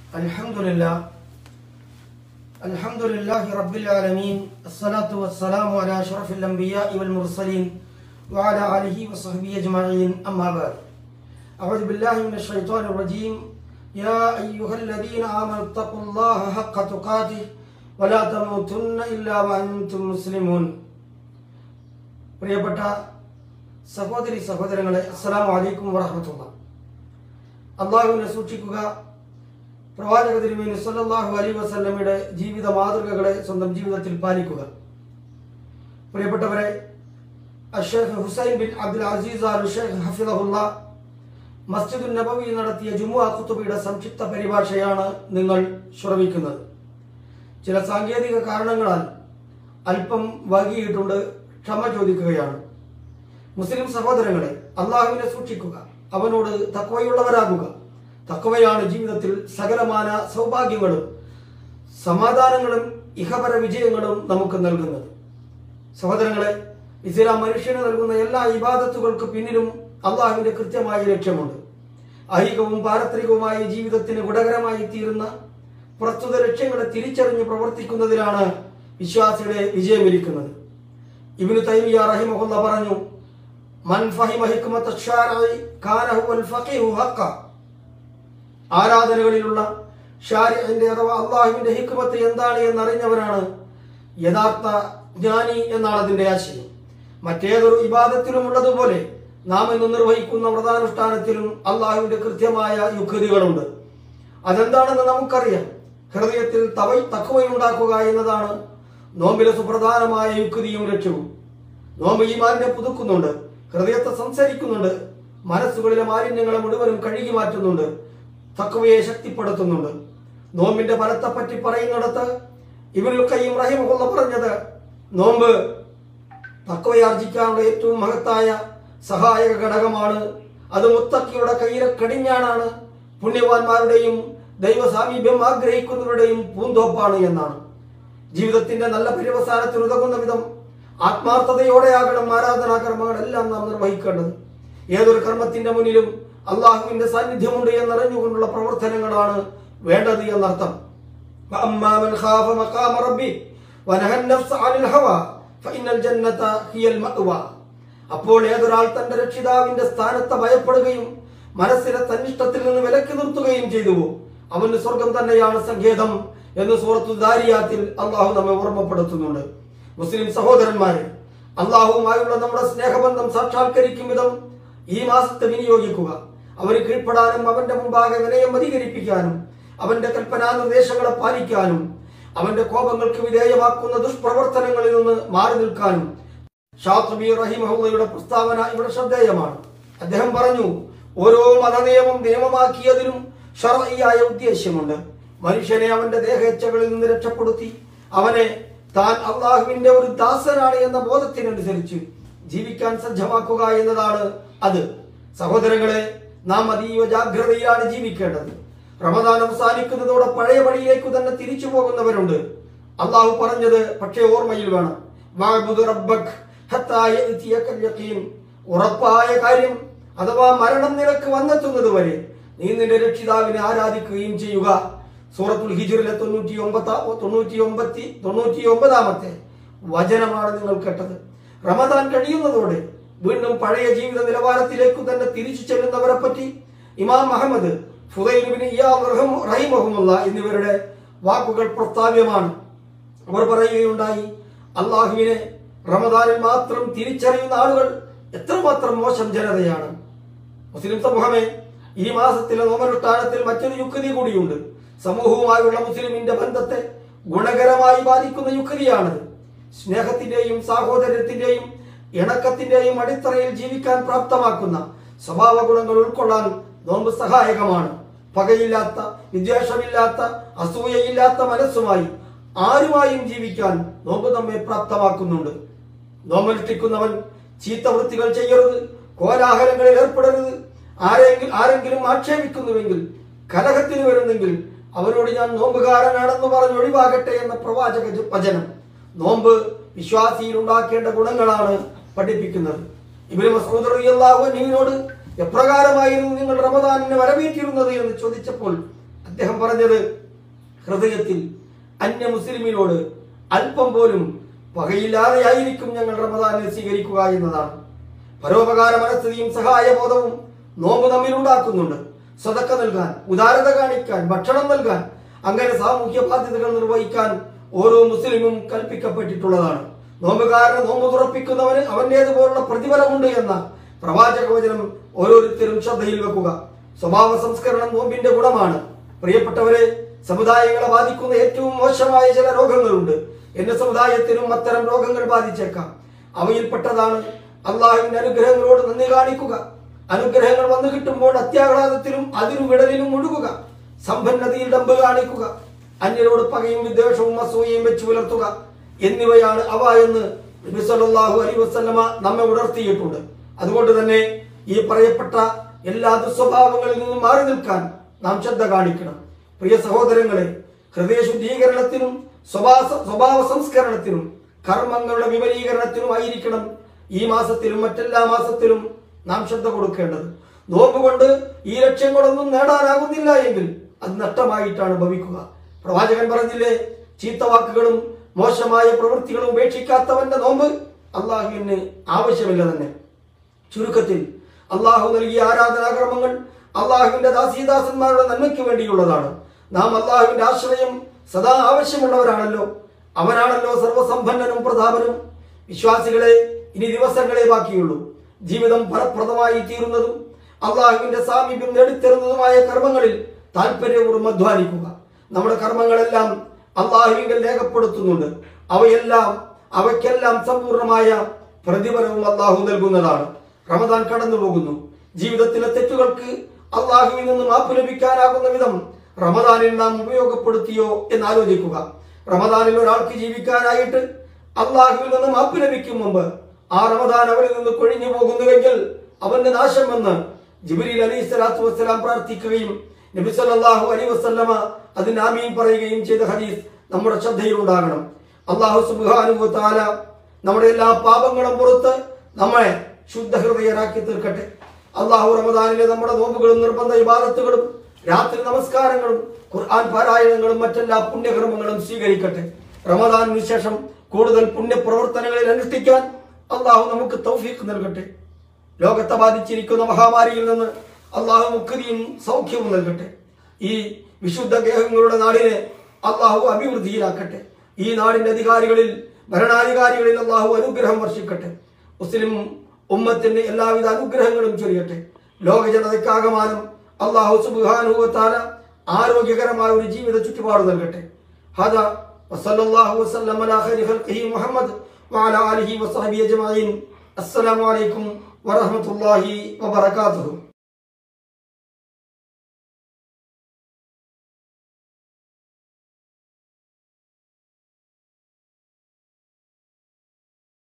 الحمد لله الحمد لله رب العالمين الصلاة والسلام على أشرف الأنبياء والمرسلين وعلى آله وصحبه أجمعين أما بعد أعوذ بالله من الشيطان الرجيم يا أيها الذين آمنوا اتقوا الله حق تقاته ولا تموتن إلا وأنتم مسلمون പ്രിയപ്പെട്ട സഹോദരി സഹോദരങ്ങളെ അസ്സലാമു അലൈക്കും വറഹമത്തുള്ള അള്ളാഹുവിനെ സൂക്ഷിക്കുക പ്രവാചക തിരുമേനി സല്ലല്ലാഹു അലൈഹി വസല്ലമയുടെ ജീവിത മാതൃകകളെ സ്വന്തം ജീവിതത്തിൽ പാലിക്കുക പ്രിയപ്പെട്ടവരെ Ash Sheikh Hussain bin Abdul Aziz Al Sheikh ഹഫിദഹുല്ല മസ്ജിദുൽ നബവിയിൽ നടത്തിയ ജുമുഅ ഖുത്തുബയുടെ സംക്ഷിപ്ത പരിഭാഷയാണ് നിങ്ങൾ ശ്രവിക്കുന്നത് ചില സാങ്കേതിക കാരണങ്ങളാൽ അല്പം വൈകിയിട്ടുണ്ട് ക്ഷമ ചോദിക്കുകയാണ് മുസ്ലിം സഹോദരങ്ങളെ അള്ളാഹുവിനെ സൂക്ഷിക്കുക അവനോട് തക്വയുള്ളവരാകുക തക്വയാണ് ജീവിതത്തിൽ സകലമാന സൗഭാഗ്യങ്ങളും സമാധാനങ്ങളും ഇഹപര വിജയങ്ങളും നമുക്ക് നൽകുന്നത് സഹോദരങ്ങളെ ഇസ്ലാം മനുഷ്യന് നൽകുന്ന എല്ലാ ഇബാദത്തുകൾക്ക് പിന്നിലും അള്ളാഹുവിന്റെ കൃത്യമായ ലക്ഷ്യമുണ്ട് ഐഹികവും പാരത്രികവുമായ ജീവിതത്തിന് ഗുണകരമായി തീരുന്ന പ്രസ്തുത ലക്ഷ്യങ്ങളെ തിരിച്ചറിഞ്ഞ് പ്രവർത്തിക്കുന്നതിലാണ് വിശ്വാസിയുടെ വിജയമിരിക്കുന്നത് ഇബ്നു തൈമിയ റഹിമഹുല്ല പറഞ്ഞു മൻ ഫഹിമ ഹിക്മത ശാരഇ കാന ഹുവൽ ഫഖീഹു ഹഖ ആരാധനകളിലുള്ള ഷാരിന്റെ അഥവാ അള്ളാഹുവിന്റെ ഹിക്മത്ത് എന്താണ് എന്നറിഞ്ഞവനാണ് യഥാർത്ഥ ജ്ഞാനി എന്നാണ് അതിന്റെ ആശയം മറ്റേതൊരു ഇബാദത്തിലും ഉള്ളതുപോലെ നാം ഇന്ന് നിർവഹിക്കുന്ന വ്രതാനുഷ്ഠാനത്തിലും അള്ളാഹുവിന്റെ കൃത്യമായ യുക്തികളുണ്ട് അതെന്താണെന്ന് നമുക്കറിയാം ഹൃദയത്തിൽ തവൈ തക്കവയുണ്ടാക്കുക എന്നതാണ് നോമ്പിലെ സുപ്രധാനമായ യുക്തിയും ലക്ഷ്യവും നോമ്പ് ഈ മാലിന്യം പുതുക്കുന്നുണ്ട് ഹൃദയത്തെ സംസാരിക്കുന്നുണ്ട് മനസ്സുകളിലെ മാലിന്യങ്ങളെ മുഴുവനും കഴുകി മാറ്റുന്നുണ്ട് തക്കവയെ ശക്തിപ്പെടുത്തുന്നുണ്ട് നോമ്പിന്റെ ഫലത്തെ പറ്റി പറയുന്നിടത്ത് ഇവരുൽ കയ്യും റഹിമുള്ള പറഞ്ഞത് നോമ്പ് തക്കവയാർജിക്കാനുള്ള ഏറ്റവും മഹത്തായ സഹായക ഘടകമാണ് അത് മുത്തക്കിയുടെ കയ്യിലെ കടിഞ്ഞാണാണ് പുണ്യവാന്മാരുടെയും ദൈവസാമീപ്യം ആഗ്രഹിക്കുന്നവരുടെയും പൂന്തോപ്പാണ് എന്നാണ് ജീവിതത്തിന്റെ നല്ല പര്യവസാനത്തിന് ഉതകുന്ന വിധം ആത്മാർത്ഥതയോടെയാകണം ആരാധനാ കർമ്മങ്ങളെല്ലാം നാം നിർവഹിക്കേണ്ടത് ഏതൊരു കർമ്മത്തിന്റെ മുന്നിലും അള്ളാഹുവിന്റെ സാന്നിധ്യമുണ്ട് എന്നറിഞ്ഞുകൊണ്ടുള്ള പ്രവർത്തനങ്ങളാണ് വേണ്ടത് എന്നർത്ഥം وأما من خاف مقام ربه ونهى النفس عن الهوى فإن الجنة هي المأوى അപ്പോൾ ഏതൊരാൾ തന്റെ രക്ഷിതാവിന്റെ സ്ഥാനത്തെ ഭയപ്പെടുകയും മനസ്സിനെ തന്നിഷ്ടത്തിൽ നിന്ന് വിലക്കി നിർത്തുകയും ചെയ്തുവോ അവന് സ്വർഗം തന്നെയാണ് സങ്കേതം എന്ന് സൂറത്തു ദാരിയാത്തിൽ അള്ളാഹു നമ്മെ ഓർമ്മപ്പെടുത്തുന്നുണ്ട് മുസ്ലിം സഹോദരന്മാരെ അള്ളാഹുവുമായുള്ള നമ്മുടെ സ്നേഹബന്ധം സാക്ഷാത്കരിക്കും വിധം ഈ മാസത്തെ വിനിയോഗിക്കുക അവന് കീഴ്പ്പെടാനും അവന്റെ മുമ്പാകെ വിനയം അധികരിപ്പിക്കാനും അവന്റെ കൽപ്പനാ നിർദ്ദേശങ്ങളെ പാലിക്കാനും അവന്റെ കോപങ്ങൾക്ക് വിധേയമാക്കുന്ന ദുഷ്പ്രവർത്തനങ്ങളിൽ നിന്ന് മാറി നിൽക്കാനും ഷാത്തുബി റഹിമഹുള്ളയുടെ പ്രസ്താവന ഇവിടെ ശ്രദ്ധേയമാണ് അദ്ദേഹം പറഞ്ഞു ഓരോ മതനിയമം നിയമമാക്കിയതിനും ഷറയായ ഉദ്ദേശ്യമുണ്ട് മനുഷ്യനെ അവന്റെ ദേഹേച്ഛകളിൽ നിന്ന് രക്ഷപ്പെടുത്തി അവനെ താൻ അള്ളാഹുവിന്റെ ഒരു ദാസനാണ് എന്ന ബോധത്തിനനുസരിച്ച് ജീവിക്കാൻ സജ്ജമാക്കുക എന്നതാണ് അത് സഹോദരങ്ങളെ നാം അതീവ ജാഗ്രതയിലാണ് ജീവിക്കേണ്ടത് റമദാൻ അവസാനിക്കുന്നതോടെ പഴയ വഴിയിലേക്ക് തന്നെ തിരിച്ചു പോകുന്നവരുണ്ട് അള്ളാഹു പറഞ്ഞത് പക്ഷേ ഓർമ്മയിൽ വേണം വഅബ്ദു റബ്ബക് ഹത്താ യഅതിയകൽ യഖീൻ ഉറപ്പായ കാര്യം അഥവാ മരണം നിനക്ക് വന്നെത്തുന്നത് വരെ നീ നിന്റെ രക്ഷിതാവിനെ ആരാധിക്കുകയും ചെയ്യുക സൂറത്തുൽ ഹിജറിലെ തൊണ്ണൂറ്റി ഒമ്പതാ തൊണ്ണൂറ്റി ഒമ്പത്തി തൊണ്ണൂറ്റി ഒമ്പതാമത്തെ വചനമാണ് നിങ്ങൾ കേട്ടത് റമദാൻ കഴിയുന്നതോടെ വീണ്ടും പഴയ ജീവിത നിലവാരത്തിലേക്ക് തന്നെ തിരിച്ചു ചെല്ലുന്നവരെ പറ്റി ഇമാം അഹമ്മദ് ഫുദൈലുബിന് റഹിമഹുമുള്ള എന്നിവരുടെ വാക്കുകൾ പ്രസ്താവ്യമാണ് അവർ പറയുകയുണ്ടായി അള്ളാഹുവിനെ റമദാനിൽ മാത്രം തിരിച്ചറിയുന്ന ആളുകൾ എത്രമാത്രം മോശം ജനതയാണ് മുസ്ലിം സമൂഹമേ ഈ മാസത്തിലെ നോമനുഷ്ഠാനത്തിൽ മറ്റൊരു യുക്തി കൂടിയുണ്ട് സമൂഹവുമായുള്ള മുസ്ലിമിന്റെ ബന്ധത്തെ ഗുണകരമായി ബാധിക്കുന്ന യുക്തിയാണത് സ്നേഹത്തിന്റെയും സാഹോദര്യത്തിന്റെയും ഇണക്കത്തിന്റെയും അടിത്തറയിൽ ജീവിക്കാൻ പ്രാപ്തമാക്കുന്ന സ്വഭാവ ഗുണങ്ങൾ ഉൾക്കൊള്ളാൻ നോമ്പ് സഹായകമാണ് പകയില്ലാത്ത വിദ്വേഷമില്ലാത്ത അസൂയയില്ലാത്ത മനസ്സുമായി ആരുമായും ജീവിക്കാൻ നോമ്പ് നമ്മെ പ്രാപ്തമാക്കുന്നുണ്ട് നോമ്പനുഷ്ഠിക്കുന്നവൻ ചീത്ത വൃത്തികൾ ചെയ്യരുത് കോലാഹലങ്ങളിൽ ഏർപ്പെടരുത് ആരെങ്കിലും ആരെങ്കിലും ആക്ഷേപിക്കുന്നുവെങ്കിൽ കലഹത്തിന് വരുന്നെങ്കിൽ അവരോട് ഞാൻ നോമ്പുകാരനാണെന്ന് പറഞ്ഞ് ഒഴിവാകട്ടെ എന്ന പ്രവാചക വചനം നോമ്പ് വിശ്വാസിയിൽ ഉണ്ടാക്കേണ്ട ഗുണങ്ങളാണ് പഠിപ്പിക്കുന്നത് ഇവര് മസൂദ് റളിയല്ലാഹു അൻഹുവിനോട് എപ്രകാരമായിരുന്നു നിങ്ങൾ റമദാനിനെ വരവേറ്റിരുന്നത് എന്ന് ചോദിച്ചപ്പോൾ അദ്ദേഹം പറഞ്ഞത് ഹൃദയത്തിൽ അന്യ മുസ്ലിമിനോട് അല്പം പോലും പകയില്ലാതെയായിരിക്കും ഞങ്ങൾ റമദാനെ സ്വീകരിക്കുക എന്നതാണ് പരോപകാര മനസ്ഥിതിയും സഹായബോധവും നോമ്പ് തമ്മിൽ ഉണ്ടാക്കുന്നുണ്ട് സ്വതക്ക നൽകാൻ ഉദാരത കാണിക്കാൻ ഭക്ഷണം നൽകാൻ അങ്ങനെ സാമൂഹ്യ ബാധ്യതകൾ നിർവഹിക്കാൻ ഓരോ മുസ്ലിമും കൽപ്പിക്കപ്പെട്ടിട്ടുള്ളതാണ് നോമ്പുകാരന് നോമ്പ് തുറപ്പിക്കുന്നവന് അവന്റേതുപോലുള്ള പ്രതിഫലമുണ്ട് എന്ന പ്രവാചക വചനം ഓരോരുത്തരും ശ്രദ്ധയിൽ വെക്കുക സ്വഭാവ സംസ്കരണം നോമ്പിന്റെ ഗുണമാണ് പ്രിയപ്പെട്ടവരെ സമുദായങ്ങളെ ബാധിക്കുന്ന ഏറ്റവും മോശമായ ചില രോഗങ്ങളുണ്ട് എന്റെ സമുദായത്തിനും അത്തരം രോഗങ്ങൾ ബാധിച്ചേക്കാം അവയിൽപ്പെട്ടതാണ് അള്ളാഹുവിന്റെ അനുഗ്രഹങ്ങളോട് നന്ദി കാണിക്കുക അനുഗ്രഹങ്ങൾ വന്നു കിട്ടുമ്പോൾ അത്യാഹ്ലാദത്തിലും അതിരുവിടലിലും മുഴുകുക സമ്പന്നതയിൽ ഡമ്പ് കാണിക്കുക അന്യരോട് പകയും വിദ്വേഷവും അസൂയയും വെച്ച് പുലർത്തുക എന്നിവയാണ് അവ എന്ന് നബി സല്ലല്ലാഹു അലൈഹി വസല്ലമ നമ്മെ ഉണർത്തിയിട്ടുണ്ട് അതുകൊണ്ട് തന്നെ ഈ പറയപ്പെട്ട എല്ലാ ദുസ്വഭാവങ്ങളിൽ നിന്നും മാറി നിൽക്കാൻ നാം ശ്രദ്ധ കാണിക്കണം പ്രിയ സഹോദരങ്ങളെ ഹൃദയ ശുദ്ധീകരണത്തിനും സ്വഭാവ സ്വഭാവ സംസ്കരണത്തിനും കർമ്മങ്ങളുടെ വിപരീകരണത്തിനുമായിരിക്കണം ഈ മാസത്തിലും മറ്റെല്ലാ മാസത്തിലും നാം ശ്രദ്ധ കൊടുക്കേണ്ടത് നോമ്പ് കൊണ്ട് ഈ ലക്ഷ്യങ്ങളൊന്നും നേടാനാകുന്നില്ല എങ്കിൽ അത് നഷ്ടമായിട്ടാണ് ഭവിക്കുക പ്രവാചകൻ പറഞ്ഞില്ലേ ചീത്ത വാക്കുകളും മോശമായ പ്രവൃത്തികളും ഉപേക്ഷിക്കാത്തവന്റെ നോമ്പ് അള്ളാഹുവിന് ആവശ്യമില്ല തന്നെ ചുരുക്കത്തിൽ അള്ളാഹു നൽകിയ ആരാധനാക്രമങ്ങൾ അള്ളാഹുവിന്റെ ദാസീദാസന്മാരുടെ നന്മയ്ക്ക് വേണ്ടിയുള്ളതാണ് നാം അള്ളാഹുവിന്റെ ആശ്രയം സദാ ആവശ്യമുള്ളവരാണല്ലോ അവനാണല്ലോ സർവസമ്പന്നനും പ്രതാപനും വിശ്വാസികളെ ഇനി ദിവസങ്ങളെ ബാക്കിയുള്ളൂ ജീവിതം ഫലപ്രദമായി തീരുന്നതും അള്ളാഹുവിന്റെ സാമീപ്യം നേടിത്തരുന്നതുമായ കർമ്മങ്ങളിൽ താല്പര്യപൂർവ്വം അധ്വാനിക്കുക നമ്മുടെ കർമ്മങ്ങളെല്ലാം അള്ളാഹുവിങ്കൽ രേഖപ്പെടുത്തുന്നുണ്ട് അവയെല്ലാം അവയ്ക്കെല്ലാം സമ്പൂർണമായ പ്രതിഫലവും അള്ളാഹു നൽകുന്നതാണ് റമദാൻ കടന്നു പോകുന്നു ജീവിതത്തിലെ തെറ്റുകൾക്ക് അള്ളാഹുവിൽ നിന്ന് മാപ്പ് ലഭിക്കാനാകുന്ന വിധം റമദാനിൽ നാം ഉപയോഗപ്പെടുത്തിയോ എന്ന് ആലോചിക്കുക റമദാനിൽ ഒരാൾക്ക് ജീവിക്കാനായിട്ട് അള്ളാഹുവിൽ നിന്ന് മാപ്പ് ലഭിക്കും മുമ്പ് ആ റമദാൻ അവരിൽ നിന്ന് കൊഴിഞ്ഞു പോകുന്നുവെങ്കിൽ അവന്റെ നാശമെന്ന് ജിബിരിൽ അലൈഹി സ്വലാത്തു വസ്സലാം പ്രാർത്ഥിക്കുകയും നബി സല്ലല്ലാഹു അലൈഹി വസല്ലമ അതിന് ആമീൻ പറയുകയും ചെയ്ത ഹദീസ് നമ്മുടെ ശ്രദ്ധയിലുണ്ടാകണം അള്ളാഹു സുബ്ഹാനഹു വ തആല നമ്മുടെ എല്ലാ പാപങ്ങളും പുറത്ത് നമ്മെ ശുദ്ധ ഹൃദയരാക്കി തീർക്കട്ടെ അള്ളാഹു റമദാനിലെ നമ്മുടെ നോമ്പുകളും നിർബന്ധ ഇബാദത്തുകളും രാത്രി നമസ്കാരങ്ങളും ഖുർആൻ പാരായണങ്ങളും മറ്റെല്ലാ പുണ്യകർമ്മങ്ങളും സ്വീകരിക്കട്ടെ റമദാനിനു ശേഷം കൂടുതൽ പുണ്യപ്രവർത്തനങ്ങളിൽ അനുഷ്ഠിക്കാൻ അള്ളാഹു നമുക്ക് തൗഫീഖ് നൽകട്ടെ ലോകത്തെ ബാധിച്ചിരിക്കുന്ന മഹാമാരിയിൽ നിന്ന് അള്ളാഹു മുക്തിയും സൗഖ്യവും നൽകട്ടെ ഈ വിശുദ്ധ ഗേഹങ്ങളുടെ നാടിനെ അള്ളാഹു അഭിവൃദ്ധിയിലാക്കട്ടെ ഈ നാടിന്റെ അധികാരികളിൽ ഭരണാധികാരികളിൽ അള്ളാഹു അനുഗ്രഹം വർഷിക്കട്ടെ മുസ്ലിം ഉമ്മത്തിന് എല്ലാവിധ അനുഗ്രഹങ്ങളും ചൊരിയട്ടെ ലോക ജനതയ്ക്കാകമാനം അള്ളാഹു സുബാനുഭവത്താല ആരോഗ്യകരമായ ഒരു ജീവിത ചുറ്റുപാട് നൽകട്ടെ هذا وصلى الله وسلم على خير خلقه محمد وعلى آله وصحبه أجمعين السلام عليكم ورحمة الله وبركاته